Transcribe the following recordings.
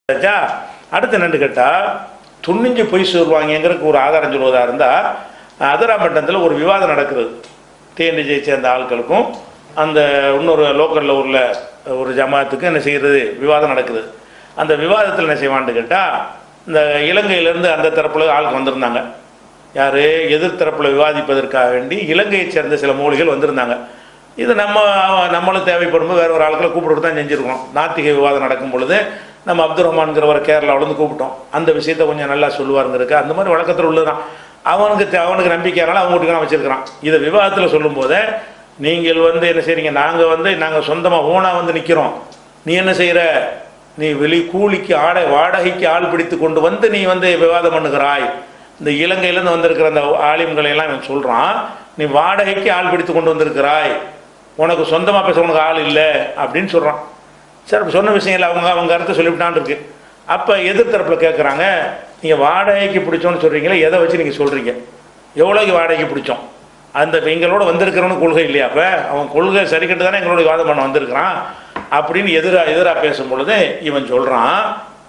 ஆச்சா அடுத்து என்னன்னு கேட்டால் துணிஞ்சு பொய் சொல்லுவாங்கங்கிறதுக்கு ஒரு ஆதாரம் சொல்வதா இருந்தால் அதிராம்பட்டணத்தில் ஒரு விவாதம் நடக்குது டிஎன்டிஜியை சேர்ந்த ஆட்களுக்கும் அந்த இன்னொரு லோக்கலில் உள்ள ஒரு ஜமாத்துக்கும் என்ன செய்கிறது விவாதம் நடக்குது அந்த விவாதத்தில் என்ன செய்வான்னு கேட்டால் இந்த இலங்கையிலேருந்து அந்த தரப்புல ஆளுக்கு வந்திருந்தாங்க யார் எதிர்த்தரப்பில் விவாதிப்பதற்காக வேண்டி இலங்கையைச் சேர்ந்த சில மூலிகள் வந்திருந்தாங்க இது நம்ம நம்மளும் தேவைப்படும் வேற ஒரு ஆட்களை கூப்பிட்டு தான் செஞ்சுருக்கோம் நாத்திக விவாதம் நடக்கும் பொழுது நம்ம அப்துல் ரஹ்மான்கிறவரை கேரளாவிலேருந்து கூப்பிட்டோம் அந்த விஷயத்த கொஞ்சம் நல்லா சொல்லுவாருங்கிறதுக்கு அந்த மாதிரி வழக்கத்தில் உள்ளதுதான் அவனுக்கு தே- அவனுக்கு நம்பிக்கையானால அவங்க வீட்டுக்கு வச்சிருக்கிறான் இதை விவாதத்தில் சொல்லும்போதே நீங்கள் வந்து என்ன செய்றீங்க நாங்கள் வந்து நாங்கள் சொந்தமாக ஓனாக வந்து நிற்கிறோம் நீ என்ன செய்கிற நீ வெளி கூலிக்கு ஆடை வாடகைக்கு ஆள் பிடித்து கொண்டு வந்து நீ வந்து விவாதம் பண்ணுகிறாய் இந்த இலங்கையிலேருந்து வந்திருக்கிற அந்த ஆலிம்களை எல்லாம் இவன் சொல்கிறான் நீ வாடகைக்கு ஆள் பிடித்து கொண்டு வந்திருக்கிறாய் உனக்கு சொந்தமாக பேச உனக்கு ஆள் இல்லை அப்படின்னு சொல்கிறான் சரி அப்ப சொன்ன விஷயங்கள் அவங்க அவங்க கருத்தை சொல்லிவிட்டான் இருக்கு அப்போ எதிர்த்தரப்பில் கேட்குறாங்க நீங்கள் வாடகைக்கு பிடிச்சோன்னு சொல்கிறீங்களே எதை வச்சு நீங்கள் சொல்கிறீங்க எவ்வளோக்கு வாடகைக்கு பிடிச்சோம் அந்த இப்ப எங்களோட வந்திருக்கிறவனு கொள்கை இல்லையா அப்போ அவன் கொள்கை சரிக்கட்டு தானே எங்களோட வாதம் பண்ண வந்திருக்கிறான் அப்படின்னு எதிராக எதிராக பேசும் பொழுது இவன் சொல்கிறான்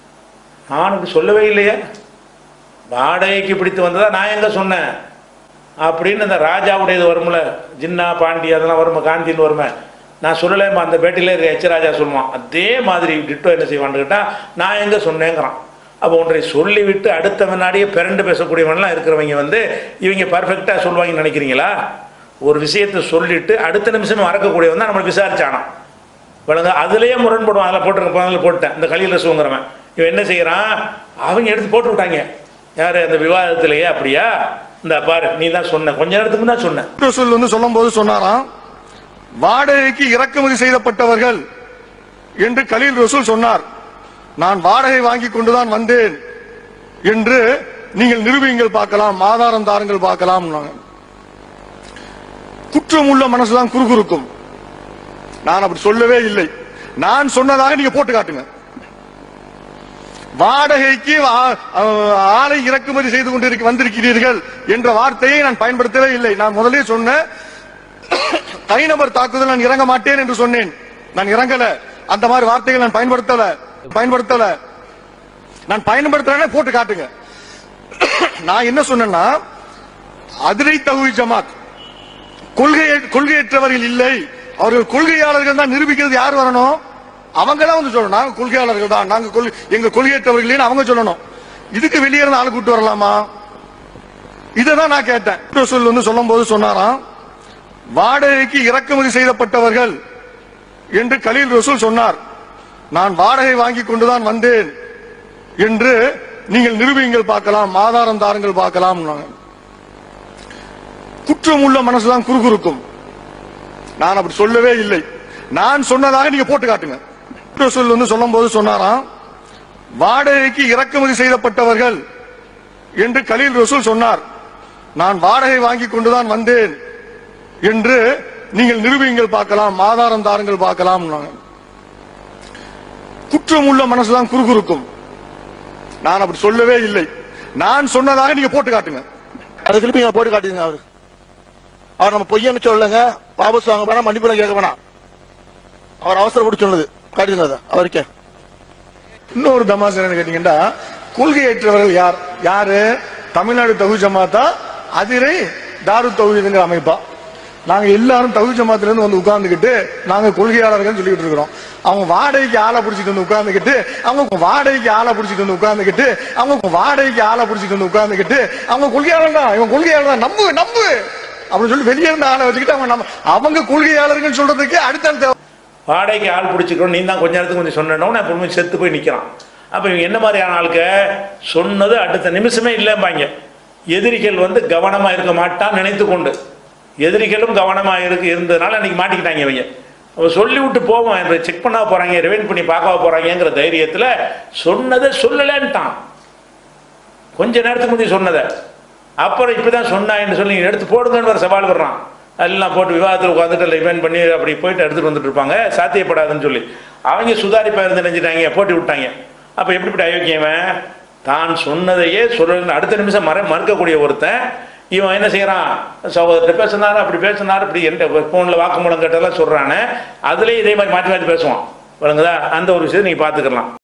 நான் அப்படி சொல்லவே இல்லையே வாடகைக்கு பிடித்து வந்ததா நான் எங்க சொன்னேன் அப்படின்னு அந்த ராஜாவுடையது வரும்ல ஜின்னா பாண்டி அதெல்லாம் வருமா காந்தின்னு வருமே நான் சொல்லலேம்மா அந்த பேட்டியில் இருக்க எச் ராஜா சொல்லுவான் அதே மாதிரி டிட்டோ என்ன செய்வான்னு கேட்டால் நான் எங்கே சொன்னேங்கிறான் அப்போ ஒன்றை சொல்லிவிட்டு அடுத்த முன்னாடியே பிறண்டு பேசக்கூடியவன்லாம் இருக்கிறவங்க வந்து இவங்க பர்ஃபெக்டாக சொல்லுவாங்கன்னு நினைக்கிறீங்களா ஒரு விஷயத்தை சொல்லிட்டு அடுத்த நிமிஷம் மறக்கக்கூடியவன் தான் நம்மளை விசாரிச்சானான் விளங்க அதுலேயே முரண்படுவான் அதில் போட்டிருக்க அதில் போட்டேன் இந்த கலியில் ரசூங்கிறவன் இவன் என்ன செய்கிறான் அவங்க எடுத்து போட்டு விட்டாங்க யார் அந்த விவாதத்திலேயே அப்படியா இந்த பாரு நீ தான் சொன்ன கொஞ்ச நேரத்துக்கு தான் சொன்னேன் ரசூல் வந்து சொல்லும்போது சொன்னாராம் வாடகைக்கு இறக்குமதி செய்யப்பட்டவர்கள் என்று கலீல் ரசூல் சொன்னார் நான் வாடகை வாங்கி கொண்டுதான் வந்தேன் என்று நீங்கள் நிரூபியுங்கள் பார்க்கலாம் ஆதாரம் தாருங்கள் பார்க்கலாம் குற்றம் உள்ள மனசுதான் குறுகுறுக்கும் நான் அப்படி சொல்லவே இல்லை நான் சொன்னதாக நீங்க போட்டு காட்டுங்க வாடகைக்கு வா- அஹ் ஆளை இறக்குமதி செய்து கொண்டு வந்திருக்கிறீர்கள் என்ற வார்த்தையை நான் பயன்படுத்தவே இல்லை நான் முதலே சொன்ன தனிநபர் தாக்குதல் நான் இறங்க மாட்டேன் என்று சொன்னேன் நான் இறங்கல அந்த மாதிரி வார்த்தைகள் நான் பயன்படுத்தல பயன்படுத்தல நான் பயன்படுத்தல போட்டு காட்டுங்க நான் என்ன சொன்னேன்னா அதிரை தகுதி ஜமாத் கொள்கை கொள்கையற்றவர்கள் இல்லை அவர்கள் கொள்கையாளர்கள் தான் நிரூபிக்கிறது யார் வரணும் அவங்க தான் வந்து சொல்லணும் நாங்க கொள்கையாளர்கள் தான் நாங்க கொள்கை எங்க கொள்கையற்றவர்களேன்னு அவங்க சொல்லணும் இதுக்கு வெளியே இருந்து ஆளு கூட்டு வரலாமா இதான் நான் கேட்டேன் ரசூல் வந்து சொல்லும் போது சொன்னாராம் வாடகைக்கு இறக்குமதி செய்யப்பட்டவர்கள் என்று கலீல் ரசூல் சொன்னார் நான் வாடகை வாங்கி கொண்டுதான் வந்தேன் என்று நீங்கள் நிரூபியுங்கள் பார்க்கலாம் ஆதாரம் தாருங்கள் பார்க்கலாம் குற்றம் உள்ள மனசுதான் குறுகுறுக்கும் நான் அப்படி சொல்லவே இல்லை நான் சொன்னதாக நீங்க போட்டு காட்டுங்க ரசூல் வந்து சொல்லும் போது சொன்னாராம் வாடகைக்கு இறக்குமதி செய்யப்பட்டவர்கள் என்று கலீல் ரசூல் சொன்னார் நான் வாடகை வாங்கி கொண்டுதான் வந்தேன் என்று நீங்கள் நிரூபியுங்கள் பார்க்கலாம் ஆதாரம் தாருங்கள் பார்க்கலாம் குற்றம் உள்ள மனசுதான் குறுகுறுக்கும் நான் அப்படி சொல்லவே இல்லை நான் சொன்னதாக நீங்க போட்டு காட்டுங்க அது திருப்பி நீங்க போட்டு காட்டுங்க அவரு அவர் நம்ம பொய்யன்னு சொல்லுங்க வாபஸ் வாங்க வேணாம் மன்னிப்பு கேட்க வேணாம் அவர் அவசரப்பட்டு சொன்னது காட்டுங்க அதை அவருக்கே இன்னொரு தமாசு என்னன்னு கேட்டீங்கன்னா கொள்கையற்றவர்கள் யார் யாரு தமிழ்நாடு தகுதி ஜமாத்தா அதிரை தாரு தகுதிங்கிற அமைப்பா நாங்க எல்லாரும் தகுதி ஜமாத்துல இருந்து வந்து உட்கார்ந்துகிட்டு நாங்க கொள்கையாளர்கள் சொல்லிட்டு இருக்கிறோம் அவங்க வாடகைக்கு ஆளை பிடிச்சிட்டு வந்து உட்கார்ந்துகிட்டு அவங்க வாடகைக்கு ஆளை பிடிச்சிட்டு வந்து உட்கார்ந்துகிட்டு அவங்க வாடகைக்கு ஆளை பிடிச்சிட்டு வந்து உட்கார்ந்துகிட்டு அவங்க கொள்கையாளர் தான் இவங்க கொள்கையாளர் தான் நம்பு நம்பு அப்படின்னு சொல்லி வெளியே இருந்த ஆளை வச்சுக்கிட்டு அவங்க நம்ம அவங்க கொள்கையாளர்கள் சொல்றதுக்கு அடுத்தடுத்த வாடகைக்கு ஆள் பிடிச்சிக்கணும் நீ தான் கொஞ்ச நேரத்துக்கு கொஞ்சம் சொன்னோன்னு அப்புறமே செத்து போய் நிற்கிறான் அப்போ இவங்க என்ன மாதிரியான ஆளுக்க சொன்னது அடுத்த நிமிஷமே இல்லைம்பாங்க எதிரிகள் வந்து கவனமாக இருக்க மாட்டான்னு நினைத்து கொண்டு எதிரிகளும் கவனமாக இருக்கு இருந்ததுனால அன்னைக்கு மாட்டிக்கிட்டாங்க இவங்க அவ சொல்லி விட்டு போவோம் இப்போ செக் பண்ண போகிறாங்க ரிவைண்ட் பண்ணி பார்க்க போகிறாங்கங்கிற தைரியத்தில் சொன்னதை சொல்லலைன்ட்டான் கொஞ்ச நேரத்துக்கு முந்தைய சொன்னதை அப்புறம் இப்போ தான் சொன்னான்னு சொல்லி நீங்க எடுத்து போடுங்கன்னு ஒரு சவால் வர்றான் எல்லாம் போட்டு விவாதத்தில் உட்காந்துட்டு ரிவைண்ட் பண்ணி அப்படி போயிட்டு எடுத்துட்டு வந்துட்டு இருப்பாங்க சாத்தியப்படாதுன்னு சொல்லி அவங்க சுதாரிப்பா இருந்து நினைச்சிட்டாங்க போட்டு விட்டாங்க அப்போ எப்படிப்பட்ட அயோக்கியவன் தான் சொன்னதையே சொல்ல அடுத்த நிமிஷம் மற மறுக்கக்கூடிய ஒருத்தன் இவன் என்ன செய்யறான் சகோதரர் பேசினாரு அப்படி பேசினாரு இப்படி எந்த ஃபோனில் வாக்குமூலம் கேட்டதெல்லாம் சொல்றானே அதுலேயே இதே மாதிரி மாற்றி மாற்றி பேசுவான் விளங்குதா அந்த ஒரு விஷயத்தை நீங்கள் பார்த்துக்கலாம்